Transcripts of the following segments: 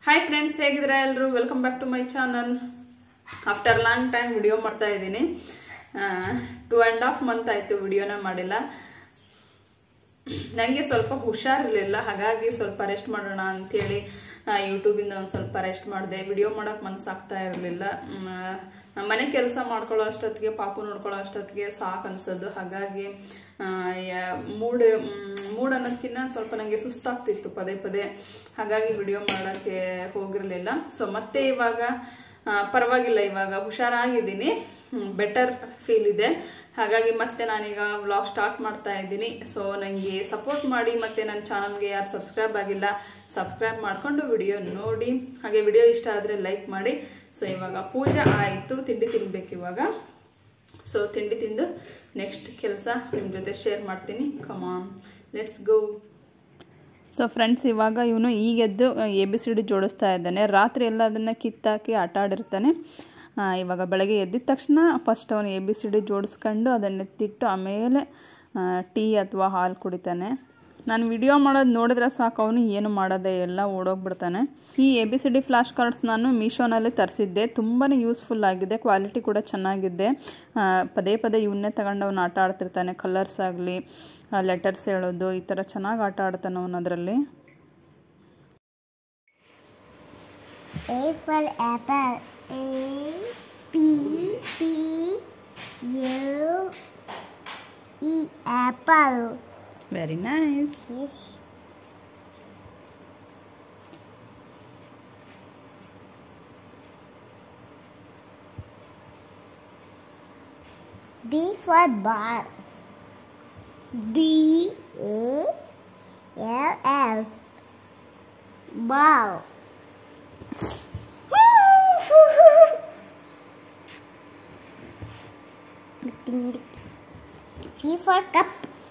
Hi friends ಹೇಗಿದ್ರೆ ಎಲ್ಲರೂ welcome back to my channel after long time video ಮಾಡ್ತಾ ಇದ್ದೀನಿ ಟೂ ಆ್ಯಂಡ್ ಹಾಫ್ ಮಂತ್ ಆಯಿತು ವಿಡಿಯೋನ ಮಾಡಿಲ್ಲ ನನಗೆ ಸ್ವಲ್ಪ ಹುಷಾರಿರಲಿಲ್ಲ ಹಾಗಾಗಿ ಸ್ವಲ್ಪ ರೆಸ್ಟ್ ಮಾಡೋಣ ಅಂಥೇಳಿ ಯೂಟ್ಯೂಬಿಂದ ಒಂದು ಸ್ವಲ್ಪ ರೆಸ್ಟ್ ಮಾಡಿದೆ ವಿಡಿಯೋ ಮಾಡೋಕೆ ಮನಸ್ಸಾಗ್ತಾ ಇರಲಿಲ್ಲ ನಮ್ಮ ಮನೆ ಕೆಲಸ ಮಾಡ್ಕೊಳ್ಳೋ ಅಷ್ಟೊತ್ತಿಗೆ ಪಾಪು ನೋಡ್ಕೊಳ್ಳೋ ಅಷ್ಟೊತ್ತಿಗೆ ಸಾಕು ಅನ್ಸೋದು ಹಾಗಾಗಿ ಮೂಡ್ ಮೂಡ್ ಅನ್ನೋದಕ್ಕಿಂತ ಸ್ವಲ್ಪ ನನಗೆ ಸುಸ್ತಾಗ್ತಿತ್ತು ಪದೇ ಪದೇ ಹಾಗಾಗಿ ವಿಡಿಯೋ ಮಾಡೋಕ್ಕೆ ಹೋಗಿರಲಿಲ್ಲ ಸೊ ಮತ್ತೆ ಇವಾಗ ಆ, ಪರವಾಗಿಲ್ಲ ಇವಾಗ ಹುಷಾರಾಗಿದ್ದೀನಿ ಬೆಟರ್ ಫೀಲ್ ಇದೆ ಹಾಗಾಗಿ ಮತ್ತೆ ನಾನೀಗ ವ್ಲಾಗ್ ಸ್ಟಾರ್ಟ್ ಮಾಡ್ತಾ ಇದ್ದೀನಿ ಸೊ ನನಗೆ ಸಪೋರ್ಟ್ ಮಾಡಿ ಮತ್ತೆ ನನ್ನ ಚಾನಲ್ಗೆ ಯಾರು ಸಬ್ಸ್ಕ್ರೈಬ್ ಆಗಿಲ್ಲ ಸಬ್ಸ್ಕ್ರೈಬ್ ಮಾಡಿಕೊಂಡು ವಿಡಿಯೋ ನೋಡಿ ಹಾಗೆ ವಿಡಿಯೋ ಇಷ್ಟ ಆದರೆ ಲೈಕ್ ಮಾಡಿ ಸೊ ಇವಾಗ ಪೂಜೆ ಆಯಿತು ತಿಂಡಿ ತಿನ್ಬೇಕು ಇವಾಗ ಸೊ ತಿಂಡಿ ತಿಂದು ನೆಕ್ಸ್ಟ್ ಕೆಲಸ ನಿಮ್ಮ ಜೊತೆ ಶೇರ್ ಮಾಡ್ತೀನಿ come on let's go so friends ಇವಾಗ ಇವನು ಈಗೆದ್ದು ಎ ಬಿ ಸಿ ಡಿ ಜೋಡಿಸ್ತಾ ಇದ್ದಾನೆ ರಾತ್ರಿ ಎಲ್ಲ ಅದನ್ನು ಕಿತ್ತಾಕಿ ಆಟ ಆಡಿರ್ತಾನೆ ಆ, ಇವಾಗ ಬೆಳಗ್ಗೆ ಎದ್ದಿದ ತಕ್ಷಣ ಫಸ್ಟ್ ಅವನು ಎ ಬಿ ಸಿ ಡಿ ಜೋಡಿಸ್ಕೊಂಡು ಅದನ್ನು ಎತ್ತಿಟ್ಟು ಆಮೇಲೆ ಟೀ ಅಥವಾ ಹಾಲು ಕುಡಿತಾನೆ ನಾನು ವಿಡಿಯೋ ಮಾಡೋದು ನೋಡಿದ್ರೆ ಸಾಕು ಅವನು ಏನು ಮಾಡೋದೇ ಎಲ್ಲ ಓಡೋಗ್ಬಿಡ್ತಾನೆ ಈ A B C D flash cards ನಾನು ಮೀಶೋನಲ್ಲಿ ತರಿಸಿದ್ದೆ ತುಂಬಾ ಯೂಸ್ಫುಲ್ ಆಗಿದೆ ಕ್ವಾಲಿಟಿ ಕೂಡ ಚೆನ್ನಾಗಿದೆ ಆ, ಪದೇ ಪದೇ ಇವನ್ನೇ ತಗೊಂಡು ಅವನು ಆಟ ಆಡ್ತಿರ್ತಾನೆ ಕಲರ್ಸ್ ಆಗಲಿ ಲೆಟರ್ಸ್ ಹೇಳೋದು ಈ ಥರ ಚೆನ್ನಾಗಿ ಆಟ ಆಡ್ತಾನೆ ಅವನು ಅದರಲ್ಲಿ A for apple. A P P U E apple. Very nice Yes. B for ball. B A L L. Ball. C for cup.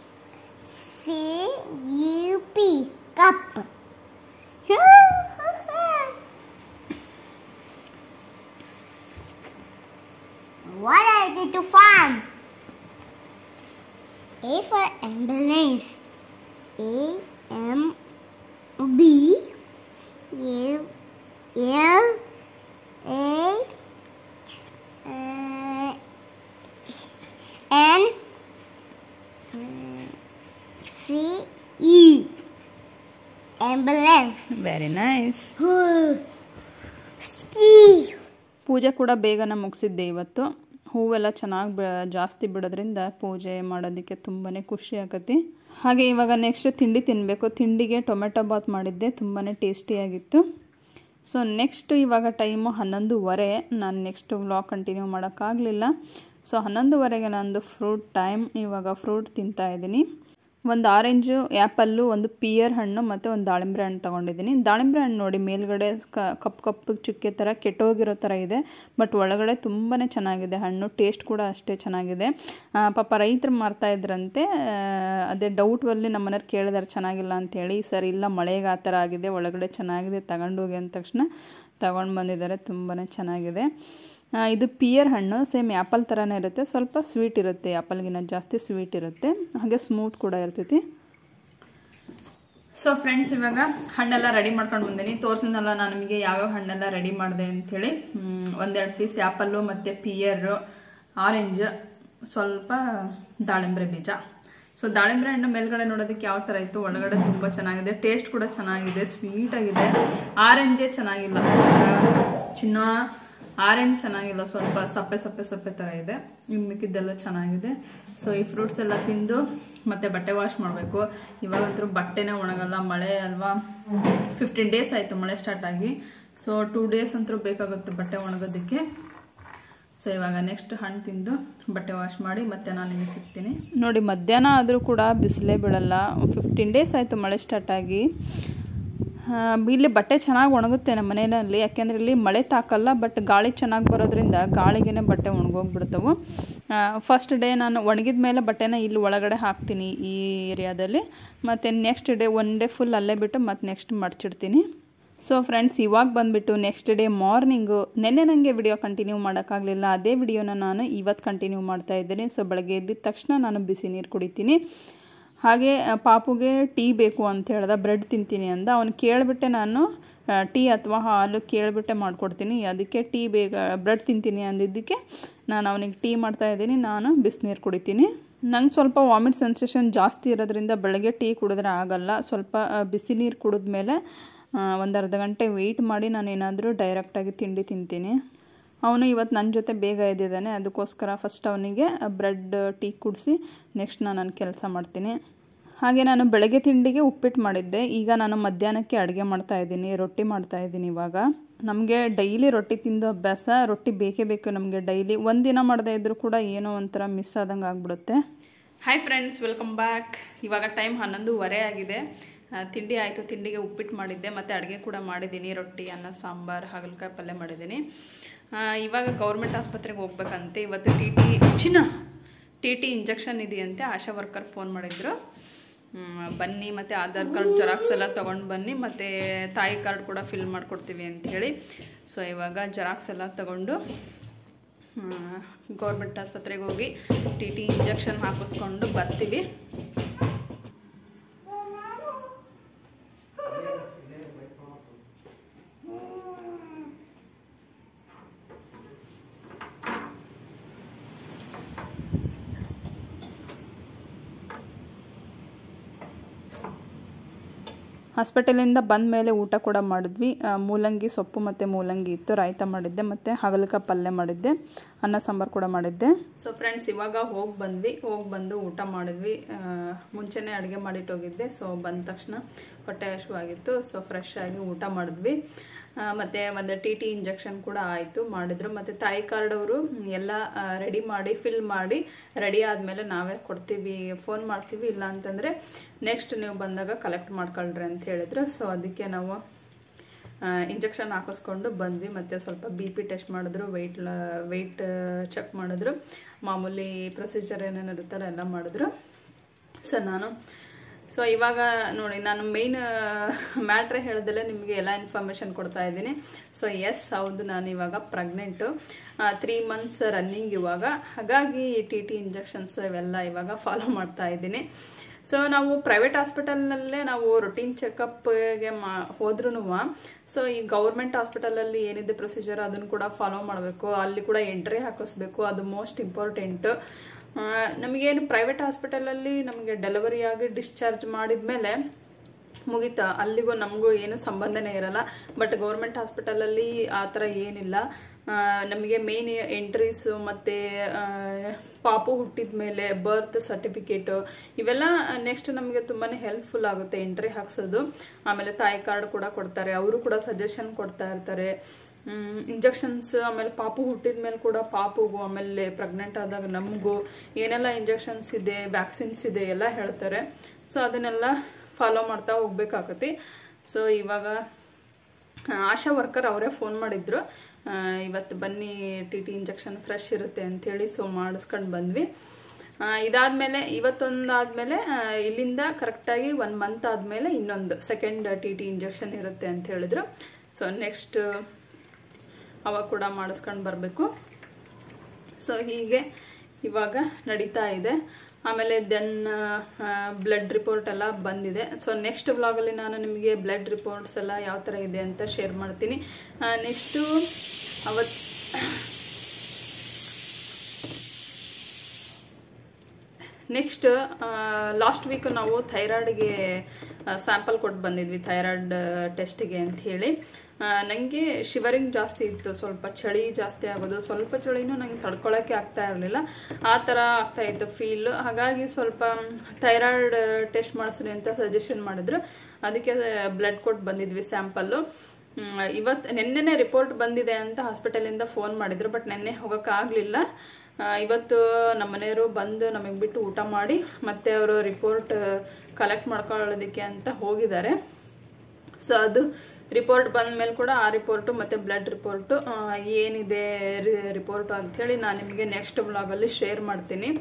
C U P cup. what I did to find? A for ambulance. A M B U L A uh, N C E ambulance. Very nice Ski. ಪೂಜೆ ಕೂಡ ಬೇಗನೆ ಮುಗಿಸಿದ್ದೆ ಇವತ್ತು ಹೂವೆಲ್ಲ ಚೆನ್ನಾಗಿ ಬ ಜಾಸ್ತಿ ಬಿಡೋದ್ರಿಂದ ಪೂಜೆ ಮಾಡೋದಕ್ಕೆ ತುಂಬಾ ಖುಷಿ ಆಗತ್ತೆ ಹಾಗೆ ಇವಾಗ ನೆಕ್ಸ್ಟ್ ತಿಂಡಿ ತಿನ್ನಬೇಕು ತಿಂಡಿಗೆ ಟೊಮೆಟೊ ಬಾತ್ ಮಾಡಿದ್ದೆ ತುಂಬಾ ಟೇಸ್ಟಿಯಾಗಿತ್ತು ಸೊ ನೆಕ್ಸ್ಟ್ ಇವಾಗ ಟೈಮು ಹನ್ನೊಂದುವರೆ ನಾನು ನೆಕ್ಸ್ಟ್ ವ್ಲಾಗ್ ಕಂಟಿನ್ಯೂ ಮಾಡೋಕ್ಕಾಗಲಿಲ್ಲ ಸೊ ಹನ್ನೊಂದುವರೆಗೆ ನಂದು ಫ್ರೂಟ್ ಟೈಮ್ ಇವಾಗ ಫ್ರೂಟ್ ತಿಂತಾ ಇದ್ದೀನಿ ಒಂದು ಆರೆಂಜು ಆ್ಯಪಲ್ಲು ಒಂದು ಪಿಯರ್ ಹಣ್ಣು ಮತ್ತು ಒಂದು ದಾಳಿಂಬೆ ಹಣ್ಣು ತೊಗೊಂಡಿದ್ದೀನಿ ದಾಳಿಂಬೆ ಹಣ್ಣು ನೋಡಿ ಮೇಲ್ಗಡೆ ಕ ಕಪ್ಪು ಕಪ್ಪು ಚುಕ್ಕೆ ಥರ ಕೆಟ್ಟೋಗಿರೋ ಥರ ಇದೆ ಬಟ್ ಒಳಗಡೆ ತುಂಬಾ ಚೆನ್ನಾಗಿದೆ ಹಣ್ಣು ಟೇಸ್ಟ್ ಕೂಡ ಅಷ್ಟೇ ಚೆನ್ನಾಗಿದೆ ಆ, ಪಾಪ ರೈತರು ಮಾರ್ತಾ ಇದ್ರಂತೆ ಆ, ಅದೇ ಡೌಟ್ವಲ್ಲಿ ನಮ್ಮ ಮನೆಯವ್ರು ಕೇಳಿದಾರೆ ಚೆನ್ನಾಗಿಲ್ಲ ಅಂತೇಳಿ ಸರ್ ಇಲ್ಲ ಮಳೆಗೆ ಆ ಥರ ಆಗಿದೆ ಒಳಗಡೆ ಚೆನ್ನಾಗಿದೆ ತಗೊಂಡೋಗಿ ಅಂದ ತಕ್ಷಣ ತಗೊಂಡು ಬಂದಿದ್ದಾರೆ ತುಂಬಾ ಚೆನ್ನಾಗಿದೆ ಆ, ಇದು ಪಿಯರ್ ಹಣ್ಣು ಸೇಮ್ ಆ್ಯಪಲ್ ಥರನೇ ಇರುತ್ತೆ ಸ್ವಲ್ಪ ಸ್ವೀಟ್ ಇರುತ್ತೆ ಆ್ಯಪಲ್ಗಿನ ಜಾಸ್ತಿ ಸ್ವೀಟ್ ಇರುತ್ತೆ ಹಾಗೆ ಸ್ಮೂತ್ ಕೂಡ ಇರ್ತೈತಿ ಸೊ ಫ್ರೆಂಡ್ಸ್ ಇವಾಗ ಹಣ್ಣೆಲ್ಲ ರೆಡಿ ಮಾಡ್ಕೊಂಡು ಬಂದೀನಿ ತೋರಿಸಿದ್ನಲ್ಲ ನಾನು ನಿಮಗೆ ಯಾವ್ಯಾವ ಹಣ್ಣೆಲ್ಲ ರೆಡಿ ಮಾಡಿದೆ ಅಂಥೇಳಿ ಒಂದೆರಡು ಪೀಸ್ ಆ್ಯಪಲ್ಲು ಮತ್ತು ಪಿಯರು ಆರೆಂಜ್ ಸ್ವಲ್ಪ ದಾಳಿಂಬೆ ಬೀಜ ಸೊ ದಾಳಿಂಬೆ ಹಣ್ಣು ಮೇಲ್ಗಡೆ ನೋಡೋದಕ್ಕೆ ಯಾವ ಥರ ಇತ್ತು ಒಳಗಡೆ ತುಂಬ ಚೆನ್ನಾಗಿದೆ ಟೇಸ್ಟ್ ಕೂಡ ಚೆನ್ನಾಗಿದೆ ಸ್ವೀಟ್ ಆಗಿದೆ ಆರೆಂಜೇ ಚೆನ್ನಾಗಿಲ್ಲ ಒಂಥರ ಚಿನ್ನ ಆರೆಂಜ್ ಚೆನ್ನಾಗಿಲ್ಲ ಸ್ವಲ್ಪ ಸಪ್ಪೆ ಸಪ್ಪೆ ಸಪ್ಪೆ ಥರ ಇದೆ ಇನ್ನು ಮಿಕ್ಕಿದ್ದೆಲ್ಲ ಚೆನ್ನಾಗಿದೆ ಸೊ ಈ ಫ್ರೂಟ್ಸ್ ಎಲ್ಲ ತಿಂದು ಮತ್ತೆ ಬಟ್ಟೆ ವಾಶ್ ಮಾಡಬೇಕು ಇವಾಗಂತೂ ಬಟ್ಟೆನೇ ಒಣಗಲ್ಲ ಮಳೆ ಅಲ್ವಾ ಫಿಫ್ಟೀನ್ ಡೇಸ್ ಆಯಿತು ಮಳೆ ಸ್ಟಾರ್ಟ್ ಆಗಿ ಸೊ ಟೂ ಡೇಸ್ ಅಂತೂ ಬೇಕಾಗುತ್ತೆ ಬಟ್ಟೆ ಒಣಗೋದಕ್ಕೆ ಸೊ ಇವಾಗ ನೆಕ್ಸ್ಟ್ ಹಣ್ಣು ತಿಂದು ಬಟ್ಟೆ ವಾಶ್ ಮಾಡಿ ಮತ್ತೆ ನಾನು ನಿಮಗೆ ಸಿಗ್ತೀನಿ ನೋಡಿ ಮಧ್ಯಾಹ್ನ ಆದರೂ ಕೂಡ ಬಿಸಿಲೇ ಬೀಳಲ್ಲ ಫಿಫ್ಟೀನ್ ಡೇಸ್ ಆಯಿತು ಮಳೆ ಸ್ಟಾರ್ಟ್ ಆಗಿ ಆ, ಇಲ್ಲಿ ಬಟ್ಟೆ ಚೆನ್ನಾಗಿ ಒಣಗುತ್ತೆ ನಮ್ಮ ಮನೆಯಲ್ಲಿ ಯಾಕೆಂದರೆ ಇಲ್ಲಿ ಮಳೆ ತಾಕಲ್ಲ ಬಟ್ ಗಾಳಿ ಚೆನ್ನಾಗಿ ಬರೋದ್ರಿಂದ ಗಾಳಿಗೆ ಬಟ್ಟೆ ಒಣಗೋಗ್ಬಿಡ್ತವೆ ಫಸ್ಟ್ ಡೇ ನಾನು ಒಣಗಿದ ಮೇಲೆ ಬಟ್ಟೆನ ಇಲ್ಲಿ ಒಳಗಡೆ ಹಾಕ್ತೀನಿ ಈ ಏರಿಯಾದಲ್ಲಿ ಮತ್ತು next day one day full ಅಲ್ಲೇ ಬಿಟ್ಟು ಮತ್ತು ನೆಕ್ಸ್ಟ್ ಮಡ್ಚಿಡ್ತೀನಿ ಸೊ ಫ್ರೆಂಡ್ಸ್ ಇವಾಗ ಬಂದುಬಿಟ್ಟು ನೆಕ್ಸ್ಟ್ ಡೇ ಮಾರ್ನಿಂಗು ನೆನ್ನೆ ನನಗೆ ವಿಡಿಯೋ ಕಂಟಿನ್ಯೂ ಮಾಡೋಕ್ಕಾಗಲಿಲ್ಲ ಅದೇ ವಿಡಿಯೋನ ನಾನು ಇವತ್ತು ಕಂಟಿನ್ಯೂ ಮಾಡ್ತಾ ಇದ್ದೀನಿ ಸೊ ಬೆಳಗ್ಗೆ ಎದ್ದಿದ ತಕ್ಷಣ ನಾನು ಬಿಸಿ ನೀರು ಕುಡಿತೀನಿ ಹಾಗೆ ಆ, ಪಾಪುಗೆ ಟೀ ಬೇಕು ಅಂತ ಹೇಳ್ದ ಬ್ರೆಡ್ ತಿಂತೀನಿ ಅಂದ ಅವನು ಕೇಳಿಬಿಟ್ಟೆ ನಾನು ಆ, ಟೀ ಅಥವಾ ಹಾಲು ಕೇಳಿಬಿಟ್ಟೆ ಮಾಡಿಕೊಡ್ತೀನಿ ಅದಕ್ಕೆ ಟೀ ಬೇಗ ಬ್ರೆಡ್ ತಿಂತೀನಿ ಅಂದಿದ್ದಕ್ಕೆ ನಾನು ಅವನಿಗೆ ಟೀ ಮಾಡ್ತಾ ಇದ್ದೀನಿ ನಾನು ಬಿಸಿನೀರು ಕುಡಿತೀನಿ ನಂಗೆ ಸ್ವಲ್ಪ ವಾಮಿಟ್ ಸೆನ್ಸೇಷನ್ ಜಾಸ್ತಿ ಇರೋದ್ರಿಂದ ಬೆಳಗ್ಗೆ ಟೀ ಕುಡಿದ್ರೆ ಆಗಲ್ಲ ಸ್ವಲ್ಪ ಆ, ಬಿಸಿ ನೀರು ಕುಡಿದ್ಮೇಲೆ ಒಂದು ಅರ್ಧ ಗಂಟೆ ವೆಯ್ಟ್ ಮಾಡಿ ನಾನು ಏನಾದರೂ ಡೈರೆಕ್ಟಾಗಿ ತಿಂಡಿ ತಿಂತೀನಿ ಅವನು ಇವತ್ತು ನನ್ನ ಜೊತೆ ಬೇಗ ಎದ್ದಿದ್ದಾನೆ ಅದಕ್ಕೋಸ್ಕರ ಫಸ್ಟ್ ಅವನಿಗೆ ಬ್ರೆಡ್ ಟೀ ಕುಡಿಸಿ ನೆಕ್ಸ್ಟ್ ನಾನು ನನ್ನ ಕೆಲಸ ಮಾಡ್ತೀನಿ ಹಾಗೆ ನಾನು ಬೆಳಗ್ಗೆ ತಿಂಡಿಗೆ ಉಪ್ಪಿಟ್ಟು ಮಾಡಿದ್ದೆ ಈಗ ನಾನು ಮಧ್ಯಾಹ್ನಕ್ಕೆ ಅಡುಗೆ ಮಾಡ್ತಾ ಇದ್ದೀನಿ ರೊಟ್ಟಿ ಮಾಡ್ತಾ ಇದ್ದೀನಿ ಇವಾಗ ನಮಗೆ ಡೈಲಿ ರೊಟ್ಟಿ ತಿಂದು ಅಭ್ಯಾಸ ರೊಟ್ಟಿ ಬೇಕೇ ಬೇಕು ನಮಗೆ ಡೈಲಿ ಒಂದಿನ ಮಾಡದೇ ಇದ್ದರೂ ಕೂಡ ಏನೋ ಒಂಥರ ಮಿಸ್ ಆದಂಗೆ ಆಗ್ಬಿಡುತ್ತೆ ಹಾಯ್ ಫ್ರೆಂಡ್ಸ್ ವೆಲ್ಕಮ್ ಬ್ಯಾಕ್ ಇವಾಗ ಟೈಮ್ ಹನ್ನೊಂದುವರೆ ಆಗಿದೆ ಆ, ತಿಂಡಿ ಆಯಿತು ತಿಂಡಿಗೆ ಉಪ್ಪಿಟ್ಟು ಮಾಡಿದ್ದೆ ಮತ್ತು ಅಡುಗೆ ಕೂಡ ಮಾಡಿದ್ದೀನಿ ರೊಟ್ಟಿ ಅನ್ನ ಸಾಂಬಾರು ಹಾಗಲಕಾಯಿ ಪಲ್ಯ ಮಾಡಿದ್ದೀನಿ ಆ, ಇವಾಗ ಗೌರ್ಮೆಂಟ್ ಆಸ್ಪತ್ರೆಗೆ ಹೋಗ್ಬೇಕಂತೆ ಇವತ್ತು ಟಿ ಟಿ ಚಿನ್ನ ಟಿ ಟಿ ಇಂಜೆಕ್ಷನ್ ಇದೆಯಂತೆ ಆಶಾ ವರ್ಕರ್ ಫೋನ್ ಮಾಡಿದ್ರು ಹ್ಮ್, ಬನ್ನಿ ಮತ್ತು ಆಧಾರ್ ಕಾರ್ಡ್ ಜೆರಾಕ್ಸ್ ಎಲ್ಲ ತೊಗೊಂಡು ಬನ್ನಿ ಮತ್ತು ತಾಯಿ ಕಾರ್ಡ್ ಕೂಡ ಫಿಲ್ ಮಾಡಿಕೊಡ್ತೀವಿ ಅಂಥೇಳಿ ಸೊ ಇವಾಗ ಜೆರಾಕ್ಸ್ ಎಲ್ಲ ತಗೊಂಡು ಗೌರ್ಮೆಂಟ್ ಆಸ್ಪತ್ರೆಗೆ ಹೋಗಿ ಟಿ ಟಿ ಇಂಜೆಕ್ಷನ್ ಹಾಕಿಸ್ಕೊಂಡು ಬರ್ತೀವಿ ಹಾಸ್ಪಿಟಲಿಂದ ಬಂದ ಮೇಲೆ ಊಟ ಕೂಡ ಮಾಡಿದ್ವಿ ಆ, ಮೂಲಂಗಿ ಸೊಪ್ಪು ಮತ್ತು ಮೂಲಂಗಿ ಇತ್ತು ರಾಯ್ತ ಮಾಡಿದ್ದೆ ಮತ್ತು ಹಾಗಲಕಾಯಿ ಪಲ್ಯ ಮಾಡಿದ್ದೆ ಅನ್ನ ಸಾಂಬಾರು ಕೂಡ ಮಾಡಿದ್ದೆ ಸೊ ಫ್ರೆಂಡ್ಸ್ ಇವಾಗ ಹೋಗಿ ಬಂದ್ವಿ ಹೋಗಿ ಬಂದು ಊಟ ಮಾಡಿದ್ವಿ ಆ, ಮುಂಚೆನೇ ಅಡುಗೆ ಮಾಡಿಟ್ಟು ಹೋಗಿದ್ದೆ ಸೊ ಬಂದ ತಕ್ಷಣ ಹೊಟ್ಟೆ ಹಸಿವಾಗಿತ್ತು ಸೊ ಫ್ರೆಶ್ ಆಗಿ ಊಟ ಮಾಡಿದ್ವಿ ಆ, ಮತ್ತೆ ಒಂದು ಟಿ ಟಿ ಇಂಜೆಕ್ಷನ್ ಕೂಡ ಆಯಿತು ಮಾಡಿದ್ರು ಮತ್ತೆ ತಾಯಿ ಕಾರ್ಡ್ ಅವರು ಎಲ್ಲ ರೆಡಿ ಮಾಡಿ ಫಿಲ್ ಮಾಡಿ ರೆಡಿ ಆದಮೇಲೆ ನಾವೇ ಕೊಡ್ತೀವಿ ಫೋನ್ ಮಾಡ್ತೀವಿ ಇಲ್ಲ ಅಂತಂದರೆ ನೆಕ್ಸ್ಟ್ ನೀವು ಬಂದಾಗ ಕಲೆಕ್ಟ್ ಮಾಡ್ಕೊಳ್ರಿ ಅಂತ ಹೇಳಿದ್ರು ಸೊ ಅದಕ್ಕೆ ನಾವು ಇಂಜೆಕ್ಷನ್ ಹಾಕಿಸ್ಕೊಂಡು ಬಂದ್ವಿ ಮತ್ತೆ ಸ್ವಲ್ಪ ಬಿ ಪಿ ಟೆಸ್ಟ್ ಮಾಡಿದ್ರು ವೆಯ್ಟ್ ವೆಯ್ಟ್ ಚೆಕ್ ಮಾಡಿದ್ರು ಮಾಮೂಲಿ ಪ್ರೊಸೀಜರ್ ಏನೇನು ಇರುತ್ತಲ್ಲ ಎಲ್ಲ ಮಾಡಿದ್ರು ಸೊ ನಾನು ಸೊ ಇವಾಗ ನೋಡಿ ನಾನು ಮೇಯ್ನ್ ಮ್ಯಾಟ್ರೆ ಹೇಳ್ದಲ್ಲೇ ನಿಮಗೆ ಎಲ್ಲ ಇನ್ಫಾರ್ಮೇಷನ್ ಕೊಡ್ತಾ ಇದ್ದೀನಿ ಸೊ ಎಸ್ ಹೌದು ನಾನು ಇವಾಗ ಪ್ರೆಗ್ನೆಂಟು ತ್ರೀ ಮಂತ್ಸ್ ರನ್ನಿಂಗ್ ಇವಾಗ ಹಾಗಾಗಿ ಟಿ ಟಿ ಇಂಜೆಕ್ಷನ್ಸ್ ಇವೆಲ್ಲ ಇವಾಗ ಫಾಲೋ ಮಾಡ್ತಾ ಇದ್ದೀನಿ ಸೊ ನಾವು ಪ್ರೈವೇಟ್ ಹಾಸ್ಪಿಟಲ್ನಲ್ಲೇ ನಾವು ರೊಟೀನ್ ಚೆಕಪ್ಗೆ ಮಾ ಹೋದ್ರೂ ಸೊ ಈ ಗೌರ್ಮೆಂಟ್ ಹಾಸ್ಪಿಟಲಲ್ಲಿ ಏನಿದೆ ಪ್ರೊಸೀಜರ್ ಅದನ್ನು ಕೂಡ ಫಾಲೋ ಮಾಡಬೇಕು ಅಲ್ಲಿ ಕೂಡ ಎಂಟ್ರಿ ಹಾಕಿಸ್ಬೇಕು ಅದು ಮೋಸ್ಟ್ ಇಂಪಾರ್ಟೆಂಟ್ ನಮಗೇನು ಪ್ರೈವೇಟ್ ಹಾಸ್ಪಿಟಲಲ್ಲಿ ನಮಗೆ ಡೆಲಿವರಿ ಆಗಿ ಡಿಸ್ಚಾರ್ಜ್ ಮಾಡಿದ್ಮೇಲೆ ಮುಗೀತಾ ಅಲ್ಲಿಗೂ ನಮಗೂ ಏನು ಸಂಬಂಧನೇ ಇರಲ್ಲ ಬಟ್ ಗೌರ್ಮೆಂಟ್ ಹಾಸ್ಪಿಟಲಲ್ಲಿ ಆ ಥರ ಏನಿಲ್ಲ ಆ, ನಮಗೆ ಮೇನ್ ಎಂಟ್ರೀಸು ಮತ್ತು ಪಾಪು ಹುಟ್ಟಿದ ಮೇಲೆ ಬರ್ತ್ ಸರ್ಟಿಫಿಕೇಟು ಇವೆಲ್ಲ ನೆಕ್ಸ್ಟ್ ನಮಗೆ ತುಂಬಾ ಹೆಲ್ಪ್ಫುಲ್ ಆಗುತ್ತೆ ಎಂಟ್ರಿ ಹಾಕ್ಸೋದು ಆಮೇಲೆ ತಾಯಿ ಕಾರ್ಡ್ ಕೂಡ ಕೊಡ್ತಾರೆ ಅವರು ಕೂಡ ಸಜೆಷನ್ ಕೊಡ್ತಾ ಇರ್ತಾರೆ ಇಂಜೆಕ್ಷನ್ಸ್ ಆಮೇಲೆ ಪಾಪು ಹುಟ್ಟಿದ ಮೇಲೆ ಕೂಡ ಪಾಪುಗೂ ಆಮೇಲೆ ಪ್ರೆಗ್ನೆಂಟ್ ಆದಾಗ ನಮಗೂ ಏನೆಲ್ಲ ಇಂಜೆಕ್ಷನ್ಸ್ ಇದೆ ವ್ಯಾಕ್ಸಿನ್ಸ್ ಇದೆ ಎಲ್ಲ ಹೇಳ್ತಾರೆ ಸೊ ಅದನ್ನೆಲ್ಲ ಫಾಲೋ ಮಾಡ್ತಾ ಹೋಗ್ಬೇಕಾಗತ್ತೆ ಸೊ ಇವಾಗ ಆ, ಆಶಾ ವರ್ಕರ್ ಅವರೇ ಫೋನ್ ಮಾಡಿದ್ರು ಆ, ಇವತ್ತು ಬನ್ನಿ ಟಿ ಟಿ ಇಂಜೆಕ್ಷನ್ ಫ್ರೆಶ್ ಇರುತ್ತೆ ಅಂಥೇಳಿ ಸೊ ಮಾಡಿಸ್ಕೊಂಡು ಬಂದ್ವಿ ಆ, ಇದಾದ್ಮೇಲೆ ಇವತ್ತೊಂದಾದ್ಮೇಲೆ ಆ, ಇಲ್ಲಿಂದ ಕರೆಕ್ಟಾಗಿ ಒನ್ ಮಂತ್ ಆದಮೇಲೆ ಇನ್ನೊಂದು ಸೆಕೆಂಡ್ ಟಿ ಟಿ ಇಂಜೆಕ್ಷನ್ ಇರುತ್ತೆ ಅಂತ ಹೇಳಿದ್ರು ಸೊ ನೆಕ್ಸ್ಟ್ ಅವಾಗ ಕೂಡ ಮಾಡಿಸ್ಕೊಂಡು ಬರಬೇಕು ಸೊ ಹೀಗೆ ಇವಾಗ ನಡೀತಾ ಇದೆ ಆಮೇಲೆ ದೆನ್ ಬ್ಲಡ್ ರಿಪೋರ್ಟ್ ಎಲ್ಲ ಬಂದಿದೆ ಸೊ ನೆಕ್ಸ್ಟ್ ವ್ಲಾಗಲ್ಲಿ ನಾನು ನಿಮಗೆ ಬ್ಲಡ್ ರಿಪೋರ್ಟ್ಸ್ ಎಲ್ಲ ಯಾವ ಥರ ಇದೆ ಅಂತ ಶೇರ್ ಮಾಡ್ತೀನಿ ನೆಕ್ಸ್ಟು ಅವತ್ತು ನೆಕ್ಸ್ಟ್ ಲಾಸ್ಟ್ ವೀಕ್ ನಾವು ಥೈರಾಯ್ಡ್ಗೆ ಸ್ಯಾಂಪಲ್ ಕೊಟ್ಟು ಬಂದಿದ್ವಿ ಥೈರಾಯ್ಡ್ ಟೆಸ್ಟಿಗೆ ಅಂತ ಹೇಳಿ ನನಗೆ ಶಿವರಿಂಗ್ ಜಾಸ್ತಿ ಇತ್ತು ಸ್ವಲ್ಪ ಚಳಿ ಜಾಸ್ತಿ ಆಗೋದು ಸ್ವಲ್ಪ ಚಳಿನೂ ನಂಗೆ ತಡ್ಕೊಳಕ್ಕೆ ಆಗ್ತಾ ಇರಲಿಲ್ಲ ಆ ಥರ ಆಗ್ತಾ ಇತ್ತು ಫೀಲ್ ಹಾಗಾಗಿ ಸ್ವಲ್ಪ ಥೈರಾಯ್ಡ್ ಟೆಸ್ಟ್ ಮಾಡಿಸ್ರಿ ಅಂತ ಸಜೆಷನ್ ಮಾಡಿದ್ರು ಅದಕ್ಕೆ ಬ್ಲಡ್ ಕೊಟ್ಟು ಬಂದಿದ್ವಿ ಸ್ಯಾಂಪಲ್ಲು ಇವತ್ತು ನಿನ್ನೆನೆ ರಿಪೋರ್ಟ್ ಬಂದಿದೆ ಅಂತ ಹಾಸ್ಪಿಟಲಿಂದ ಫೋನ್ ಮಾಡಿದ್ರು ಬಟ್ ನಿನ್ನೆ ಹೋಗೋಕ್ಕಾಗಲಿಲ್ಲ ಇವತ್ತು ನಮ್ಮ ಮನೆಯವರು ಬಂದು ನಮಗೆ ಬಿಟ್ಟು ಊಟ ಮಾಡಿ ಮತ್ತೆ ಅವರು ರಿಪೋರ್ಟ್ ಕಲೆಕ್ಟ್ ಮಾಡ್ಕೊಳ್ಳೋದಕ್ಕೆ ಅಂತ ಹೋಗಿದ್ದಾರೆ ಸೊ ಅದು ರಿಪೋರ್ಟ್ ಬಂದ ಮೇಲೆ ಕೂಡ ಆ ರಿಪೋರ್ಟು ಮತ್ತು ಬ್ಲಡ್ ರಿಪೋರ್ಟು ಏನಿದೆ ರಿಪೋರ್ಟು ಅಂಥೇಳಿ ನಾನು ನಿಮಗೆ ನೆಕ್ಸ್ಟ್ ಬ್ಲಾಗಲ್ಲಿ ಶೇರ್ ಮಾಡ್ತೀನಿ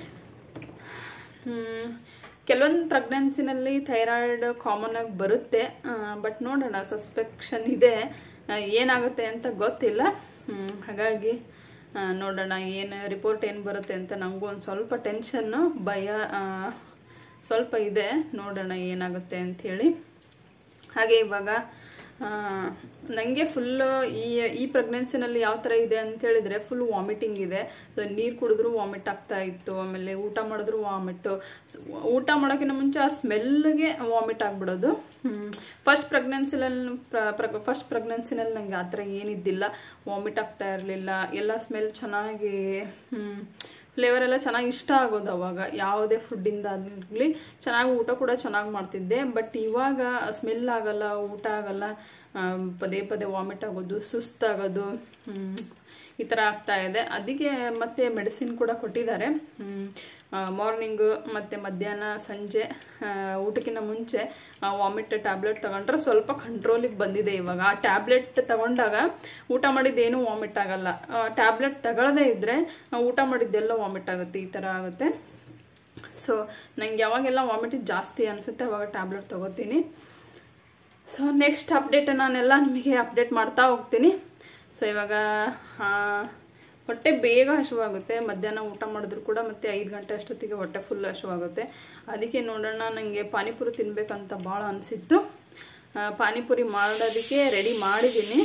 ಹ್ಮ್. ಕೆಲವೊಂದು ಪ್ರೆಗ್ನೆನ್ಸಿನಲ್ಲಿ ಥೈರಾಯ್ಡ್ ಕಾಮನ್ ಆಗಿ ಬರುತ್ತೆ ಬಟ್ ನೋಡೋಣ ಸಸ್ಪೆಕ್ಷನ್ ಇದೆ ಆ, ಏನಾಗುತ್ತೆ ಅಂತ ಗೊತ್ತಿಲ್ಲ ಹ್ಮ್, ಹಾಗಾಗಿ ಆ, ನೋಡೋಣ ಏನು ರಿಪೋರ್ಟ್ ಏನು ಬರುತ್ತೆ ಅಂತ ನನಗೂ ಒಂದು ಸ್ವಲ್ಪ ಟೆನ್ಷನ್ನು ಭಯ ಸ್ವಲ್ಪ ಇದೆ ನೋಡೋಣ ಏನಾಗುತ್ತೆ ಅಂಥೇಳಿ ಹಾಗೆ ಇವಾಗ ನನಗೆ ಫುಲ್ಲು ಈ ಈ ಪ್ರೆಗ್ನೆನ್ಸಿನಲ್ಲಿ ಯಾವ ಥರ ಇದೆ ಅಂತ ಹೇಳಿದ್ರೆ ಫುಲ್ ವಾಮಿಟಿಂಗ್ ಇದೆ ನೀರು ಕುಡಿದ್ರೂ ವಾಮಿಟ್ ಆಗ್ತಾ ಇತ್ತು ಆಮೇಲೆ ಊಟ ಮಾಡಿದ್ರು ವಾಮಿಟ್ಟು ಊಟ ಮಾಡೋಕ್ಕಿಂತ ಮುಂಚೆ ಆ ಸ್ಮೆಲ್ಗೆ ವಾಮಿಟ್ ಆಗಿಬಿಡೋದು ಫಸ್ಟ್ ಪ್ರೆಗ್ನೆನ್ಸಿನಲ್ಲಿ ಫಸ್ಟ್ ಪ್ರೆಗ್ನೆನ್ಸಿನಲ್ಲಿ ನನಗೆ ಆ ಥರ ಏನಿದ್ದಿಲ್ಲ ವಾಮಿಟ್ ಆಗ್ತಾ ಇರಲಿಲ್ಲ ಎಲ್ಲ ಸ್ಮೆಲ್ ಚೆನ್ನಾಗಿ ಫ್ಲೇವರ್ ಎಲ್ಲ ಚೆನ್ನಾಗಿ ಇಷ್ಟ ಆಗೋದು ಅವಾಗ ಯಾವುದೇ ಫುಡ್ಡಿಂದ ಆಗಲಿ ಚೆನ್ನಾಗಿ ಊಟ ಕೂಡ ಚೆನ್ನಾಗಿ ಮಾಡ್ತಿದ್ದೆ ಬಟ್ ಇವಾಗ ಸ್ಮೆಲ್ ಆಗಲ್ಲ ಊಟ ಆಗಲ್ಲ ಪದೇ ಪದೇ ವಾಮಿಟ್ ಆಗೋದು ಸುಸ್ತಾಗೋದು ಈ ಥರ ಆಗ್ತಾ ಇದೆ ಅದಕ್ಕೆ ಮತ್ತೆ ಮೆಡಿಸಿನ್ ಕೂಡ ಕೊಟ್ಟಿದ್ದಾರೆ ಮಾರ್ನಿಂಗು ಮತ್ತು ಮಧ್ಯಾಹ್ನ ಸಂಜೆ ಊಟಕ್ಕಿಂತ ಮುಂಚೆ ವಾಮಿಟ್ ಟ್ಯಾಬ್ಲೆಟ್ ತಗೊಂಡ್ರೆ ಸ್ವಲ್ಪ ಕಂಟ್ರೋಲಿಗೆ ಬಂದಿದೆ ಇವಾಗ ಆ ಟ್ಯಾಬ್ಲೆಟ್ ತಗೊಂಡಾಗ ಊಟ ಮಾಡಿದ್ದೇನು ವಾಮಿಟ್ ಆಗಲ್ಲ ಟ್ಯಾಬ್ಲೆಟ್ ತಗೊಳ್ಳದೇ ಇದ್ದರೆ ಊಟ ಮಾಡಿದ್ದೆಲ್ಲ ವಾಮಿಟ್ ಆಗುತ್ತೆ ಈ ಥರ ಆಗುತ್ತೆ ಸೊ ನಂಗೆ ಯಾವಾಗೆಲ್ಲ ವಾಮಿಟ್ ಜಾಸ್ತಿ ಅನಿಸುತ್ತೆ ಅವಾಗ ಟ್ಯಾಬ್ಲೆಟ್ ತಗೋತೀನಿ ಸೊ ನೆಕ್ಸ್ಟ್ ಅಪ್ಡೇಟ್ ನಾನೆಲ್ಲ ನಿಮಗೆ ಅಪ್ಡೇಟ್ ಮಾಡ್ತಾ ಹೋಗ್ತೀನಿ ಸೊ ಇವಾಗ ಹೊಟ್ಟೆ ಬೇಗ ಹಸಿವಾಗುತ್ತೆ ಮಧ್ಯಾಹ್ನ ಊಟ ಮಾಡಿದ್ರು ಕೂಡ ಮತ್ತೆ ಐದು ಗಂಟೆ ಅಷ್ಟೊತ್ತಿಗೆ ಹೊಟ್ಟೆ ಫುಲ್ ಹಸಿವಾಗುತ್ತೆ ಅದಕ್ಕೆ ನೋಡೋಣ ನನಗೆ ಪಾನಿಪುರಿ ತಿನ್ಬೇಕಂತ ಭಾಳ ಅನಿಸಿತ್ತು ಪಾನಿಪುರಿ ಮಾಡೋದಕ್ಕೆ ರೆಡಿ ಮಾಡಿದ್ದೀನಿ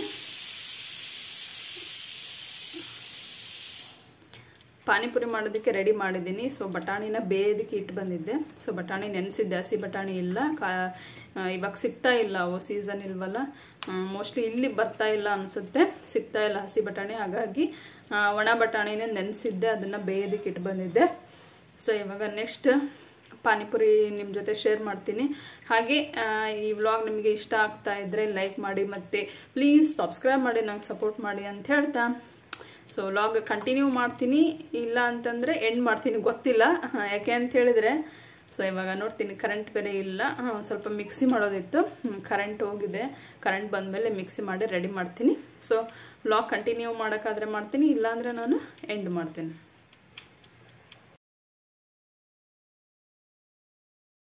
ಪಾನಿಪುರಿ ಮಾಡೋದಕ್ಕೆ ರೆಡಿ ಮಾಡಿದ್ದೀನಿ ಸೊ ಬಟಾಣಿನ ಬೇಯೋದಕ್ಕೆ ಇಟ್ಟು ಬಂದಿದ್ದೆ ಸೊ ಬಟಾಣಿ ನೆನೆಸಿದ್ದೆ ಹಸಿ ಬಟಾಣಿ ಇಲ್ಲ ಕಾ ಇವಾಗ ಸಿಗ್ತಾ ಇಲ್ಲ ಅವು ಸೀಸನ್ ಇಲ್ವಲ್ಲ ಮೋಸ್ಟ್ಲಿ ಇಲ್ಲಿ ಬರ್ತಾ ಇಲ್ಲ ಅನಿಸುತ್ತೆ ಸಿಗ್ತಾ ಇಲ್ಲ ಹಸಿ ಬಟಾಣಿ ಹಾಗಾಗಿ ಒಣ ಬಟಾಣಿನೇ ನೆನೆಸಿದ್ದೆ ಅದನ್ನು ಬೇಯೋದಕ್ಕೆ ಇಟ್ಟು ಬಂದಿದ್ದೆ ಸೊ ಇವಾಗ ನೆಕ್ಸ್ಟ್ ಪಾನಿಪುರಿ ನಿಮ್ಮ ಜೊತೆ ಶೇರ್ ಮಾಡ್ತೀನಿ ಹಾಗೆ ಈ ವ್ಲಾಗ್ ನಿಮಗೆ ಇಷ್ಟ ಆಗ್ತಾ ಇದ್ದರೆ ಲೈಕ್ ಮಾಡಿ ಮತ್ತು ಪ್ಲೀಸ್ ಸಬ್ಸ್ಕ್ರೈಬ್ ಮಾಡಿ ನಂಗೆ ಸಪೋರ್ಟ್ ಮಾಡಿ ಅಂತ ಹೇಳ್ತಾ ಸೊ ವ್ಲಾಗ್ ಕಂಟಿನ್ಯೂ ಮಾಡ್ತೀನಿ ಇಲ್ಲ ಅಂತಂದರೆ ಎಂಡ್ ಮಾಡ್ತೀನಿ ಗೊತ್ತಿಲ್ಲ ಯಾಕೆ ಅಂತ ಹೇಳಿದರೆ ಸೊ ಇವಾಗ ನೋಡ್ತೀನಿ ಕರೆಂಟ್ ಬೇರೆ ಇಲ್ಲ ಸ್ವಲ್ಪ ಮಿಕ್ಸಿ ಮಾಡೋದಿತ್ತು ಕರೆಂಟ್ ಹೋಗಿದೆ ಕರೆಂಟ್ ಬಂದಮೇಲೆ ಮಿಕ್ಸಿ ಮಾಡಿ ರೆಡಿ ಮಾಡ್ತೀನಿ ಸೊ ವ್ಲಾಗ್ ಕಂಟಿನ್ಯೂ ಮಾಡೋಕ್ಕಾದ್ರೆ ಮಾಡ್ತೀನಿ ಇಲ್ಲಾಂದರೆ ನಾನು ಎಂಡ್ ಮಾಡ್ತೀನಿ